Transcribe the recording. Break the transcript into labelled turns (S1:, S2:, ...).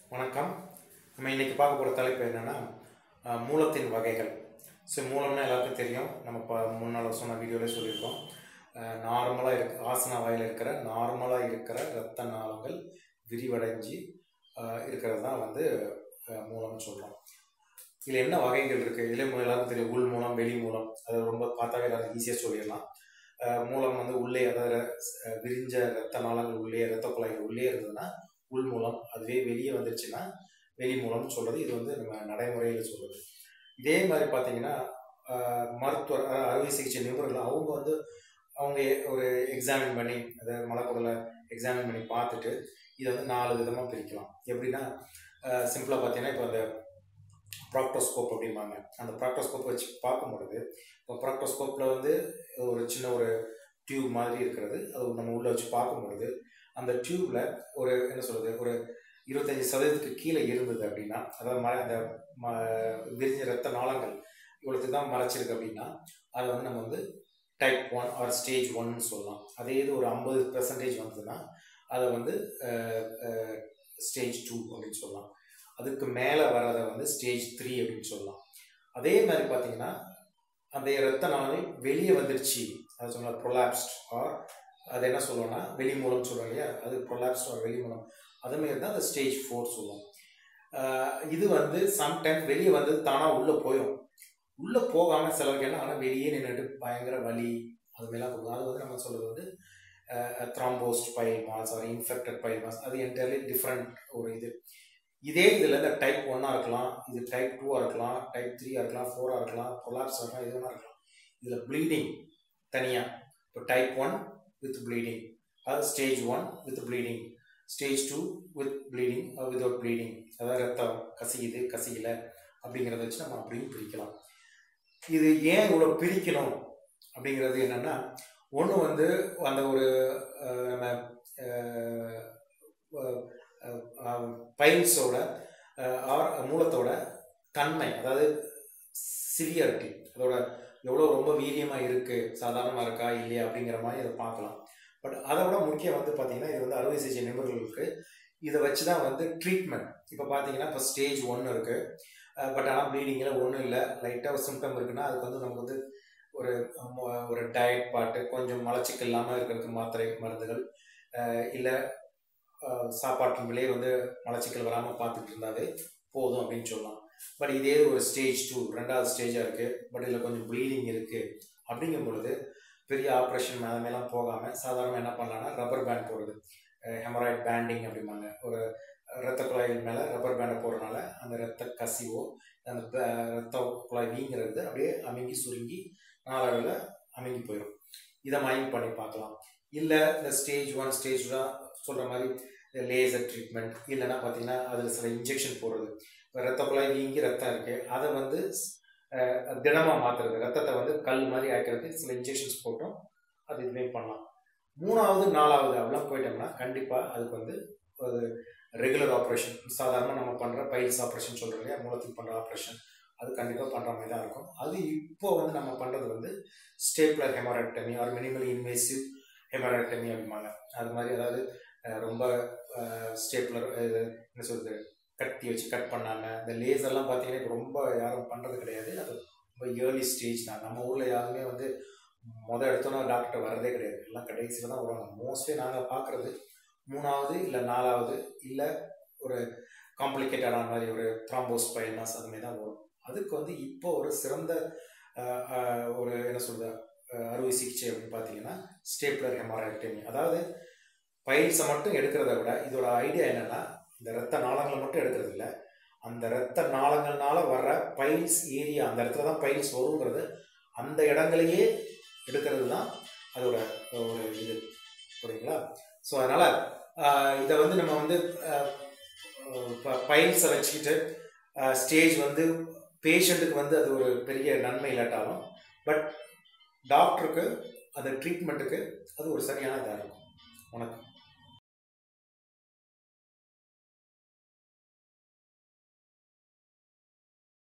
S1: வணக்கம் நம்ம இன்னைக்கு பார்க்க போகிற தலைப்பு என்னென்னா மூலத்தின் வகைகள் ஸோ மூலம்னா எல்லாருக்கும் தெரியும் நம்ம இப்போ முன்னால் சொன்ன வீடியோவில் சொல்லியிருக்கோம் நார்மலாக இருக்க ஆசனா வாயில் இருக்கிற நார்மலாக இருக்கிற இரத்த நாளங்கள் விரிவடைஞ்சு அஹ், இருக்கிறது தான் வந்து அஹ், மூலம்னு சொல்கிறோம் இதில் என்ன வகைகள் இருக்குது இதில் எல்லாருக்கும் தெரியும் உள் மூலம் வெளி மூலம் அது ரொம்ப பார்த்தாவே எல்லாரும் ஈஸியாக சொல்லிடலாம் அஹ், மூலம் வந்து உள்ளே அதாவது அஹ், விரிஞ்ச இரத்த நாளங்கள் உள்ளே இரத்த குழாய்கள் உள்ளே இருந்ததுன்னா உள் மூலம் அதுவே வெளியே வந்துருச்சுன்னா வெளி மூலம்னு சொல்கிறது இது வந்து நம்ம நடைமுறையில் சொல்கிறது இதே மாதிரி பார்த்தீங்கன்னா ஆஹ், மருத்துவர் அஹ், அறுவை சிகிச்சை நிபுணர்கள் அவங்க வந்து அவங்க ஒரு எக்ஸாமின் பண்ணி அதை மலக்குடலை எக்ஸாமின் பண்ணி பார்த்துட்டு இதை வந்து நாலு விதமாக பிரிக்கலாம் எப்படின்னா சிம்பிளாக பார்த்தீங்கன்னா இப்போ அந்த ப்ராக்டோஸ்கோப் அப்படிம்பாங்க அந்த ப்ராக்டோஸ்கோப் வச்சு பார்க்கும் பொழுது இப்போ ப்ராக்டோஸ்கோப்பில் வந்து ஒரு சின்ன ஒரு டியூப் மாதிரி இருக்கிறது அது நம்ம உள்ளே வச்சு பார்க்கும் பொழுது அந்த டியூப்ல ஒரு என்ன சொல்றது ஒரு இருபத்தஞ்சி சதவீதத்துக்கு கீழே இருந்தது அப்படின்னா அதாவது ம அந்த ம விரிஞ்ச ரத்த நாளங்கள் இவ்வளோத்துக்கு தான் மறைச்சிருக்கு அப்படின்னா அதை வந்து நம்ம வந்து டைப் ஒன் ஆர் ஸ்டேஜ் ஒன்னு சொல்லலாம் அதே இது ஒரு ஐம்பது பெர்சன்டேஜ் வந்ததுன்னா அதை வந்து ஸ்டேஜ் டூ அப்படின்னு சொல்லலாம் அதுக்கு மேலே வர்றதை வந்து ஸ்டேஜ் த்ரீ அப்படின்னு சொல்லலாம் அதே மாதிரி பார்த்தீங்கன்னா அந்த இரத்த நாளங்கள் வெளியே வந்துருச்சு அதை சொன்னால் ப்ரொலாப்ஸ்ட் ஆர் அது என்ன சொல்லுவோம்னா வெளி மூலம் சொல்லுவோம் இல்லையா அது ப்ரொலாப்ஸ்ட் ஆர் வெளி மூலம் அதுமாரி தான் அந்த ஸ்டேஜ் ஃபோர் சொல்லுவோம் ஆஹ் இது வந்து சம்டைம் வெளியே வந்து தானாக உள்ளே போயிடும் உள்ளே போகாமல் சிலருக்கு என்ன ஆனால் வெளியே நின்றுட்டு பயங்கர வலி அது மாதிரிலாம் கொடுக்கும் அது வந்து நம்ம சொல்கிறது வந்து thrombosed pile mass or infected pile mass அது என்டையர்லி டிஃப்ரெண்ட் ஒரு இது இதே இதில் இந்த டைப் ஒன்னாக இருக்கலாம் இது டைப் டூவாக இருக்கலாம் டைப் த்ரீயாக இருக்கலாம் ஃபோராக இருக்கலாம் கொலாப்ஸ் இருக்கலாம் இது வேணா இருக்கலாம் இதில் ப்ளீடிங் தனியாக இப்போ டைப் ஒன் வித் ப்ளீடிங் அது stage one with bleeding stage two with bleeding without bleeding அதாவது ரத்தம் கசியுது கசியல அப்படிங்கிறத வச்சு நம்ம அப்படியும் பிரிக்கலாம் இது ஏன் இவ்வளோ பிரிக்கணும் அப்படிங்கிறது என்னன்னா ஒன்று வந்து அந்த ஒரு அஹ், நம்ம பைல்ஸோட ஆர் மூலத்தோட தன்மை அதாவது சிவியரிட்டி அதோட எவ்வளோ ரொம்ப வீரியமாக இருக்குது சாதாரணமாக இருக்கா இல்லையா அப்படிங்கிற மாதிரி இதை பார்க்கலாம் பட் அதை விட முக்கியம் வந்து பார்த்தீங்கன்னா இது வந்து அறுவை சிகிச்சை நிபுணர்களுக்கு இதை வச்சு தான் வந்து ட்ரீட்மெண்ட் இப்போ பார்த்தீங்கன்னா இப்போ ஸ்டேஜ் ஒன்று இருக்குது பட் ஆனால் ப்ளீடிங்கில் ஒன்றும் இல்லை லைட்டாக ஒரு சிம்டம் இருக்குன்னா அதுக்கு வந்து நமக்கு வந்து ஒரு ம- ஒரு டயட் பாட்டு கொஞ்சம் மலச்சிக்கல் இல்லாமல் இருக்கிறதுக்கு மாத்திரை மருந்துகள் இல்லை சாப்பாட்டிலே வந்து மலச்சிக்கல் வராமல் பார்த்துட்டு இருந்தாவே போதும் அப்படின்னு சொல்லலாம் பட் இதே ஒரு ஸ்டேஜ் டூ ரெண்டாவது ஸ்டேஜாக இருக்குது பட் இதில் கொஞ்சம் ப்ளீடிங் இருக்குது அப்படிங்கும் பொழுது பெரிய ஆப்ரேஷன் மேலாம் போகாமல் சாதாரண என்ன பண்ணலாம்னா ரப்பர் பேண்ட் போடுறது ஹெமராய்ட் பேண்டிங் அப்படிம்பாங்க ஒரு ரத்த குழாய்கள் மேலே ரப்பர் பேண்டை போடுறதுனால அந்த ரத்த கசிவோ அந்த ப- ரத்த குழாய் வீங்கிறது அப்படியே அமுங்கி சுருங்கி நாளடைவில் அமுங்கி போயிடும் இதை மைண்ட் பண்ணி பார்க்கலாம் இல்லை இந்த ஸ்டேஜ் ஒன் ஸ்டேஜ் தான் சொல்கிற மாதிரி லேசர் ட்ரீட்மெண்ட் இல்லைன்னா பார்த்தீங்கன்னா அதில் சில இன்ஜெக்ஷன் போடுறது இப்போ ரத்த குழாய் வீங்கி ரத்தம் இருக்குது அதை வந்து திடமாக மாற்றுறது ரத்தத்தை வந்து கல் மாதிரி ஆக்கிறதுக்கு சில இன்ஜெக்ஷன்ஸ் போட்டும் அது இதுவே பண்ணலாம் மூணாவது நாலாவது அப்படிலாம் போயிட்டோம்னா கண்டிப்பாக அதுக்கு வந்து ஒரு ரெகுலர் ஆப்ரேஷன் சாதாரணமாக நம்ம பண்ணுற பைல்ஸ் ஆப்ரேஷன் சொல்கிறோம் இல்லையா மூலத்துக்கு பண்ணுற ஆப்ரேஷன் அது கண்டிப்பாக பண்ணுற மாதிரி தான் இருக்கும் அது இப்போ வந்து நம்ம பண்ணுறது வந்து stapler hemorrhoidectomy or minimal invasive hemorrhoidectomy அப்படிம்பாங்க அது மாதிரி அதாவது அஹ், ரொம்ப ஸ்டேப்லர் என்ன சொல்றது கத்தி வச்சு கட் பண்ணாமல் இந்த லேசர்லாம் பார்த்தீங்கன்னா இப்போ ரொம்ப யாரும் பண்ணுறது கிடையாது அது ரொம்ப ஏர்லி ஸ்டேஜ் தான் நம்ம ஊரில் யாருமே வந்து மொதல் எடுத்தோன்னா டாக்டர் வரதே கிடையாது எல்லாம் கடைசியில் தான் வருவாங்க மோஸ்ட்லி நாங்கள் பார்க்குறது மூணாவது இல்லை நாலாவது இல்லை ஒரு காம்ப்ளிகேட்டடான மாதிரி ஒரு த்ராம்போஸ் பைல்னாஸ் அது மாதிரி தான் வரும் அதுக்கு வந்து இப்போ ஒரு சிறந்த அஹ், அஹ், ஒரு என்ன சொல்றது அஹ், அறுவை சிகிச்சை அப்படின்னு பார்த்தீங்கன்னா ஸ்டேப்லர் ஹெமராக்டமி அதாவது பைல்ஸை மட்டும் எடுக்கிறத விட இதோட ஐடியா என்னன்னா இந்த ரத்த நாளங்களை மட்டும் எடுக்கிறது இல்லை அந்த ரத்த நாளங்கள்னால வர்ற பைல்ஸ் ஏரியா அந்த இடத்துல தான் பைல்ஸ் வருங்கிறது அந்த இடங்களையே எடுக்கிறது தான் அதோட ஒரு இது புரியுங்களா ஸோ அதனால் இதை வந்து நம்ம வந்து பைல்ஸை வச்சுக்கிட்டு ஸ்டேஜ் வந்து பேஷண்ட்டுக்கு வந்து அது ஒரு பெரிய நன்மை இல்லாட்டாலும் பட் டாக்டருக்கு அந்த ட்ரீட்மெண்ட்டுக்கு அது ஒரு சரியான இதாக இருக்கும் வணக்கம்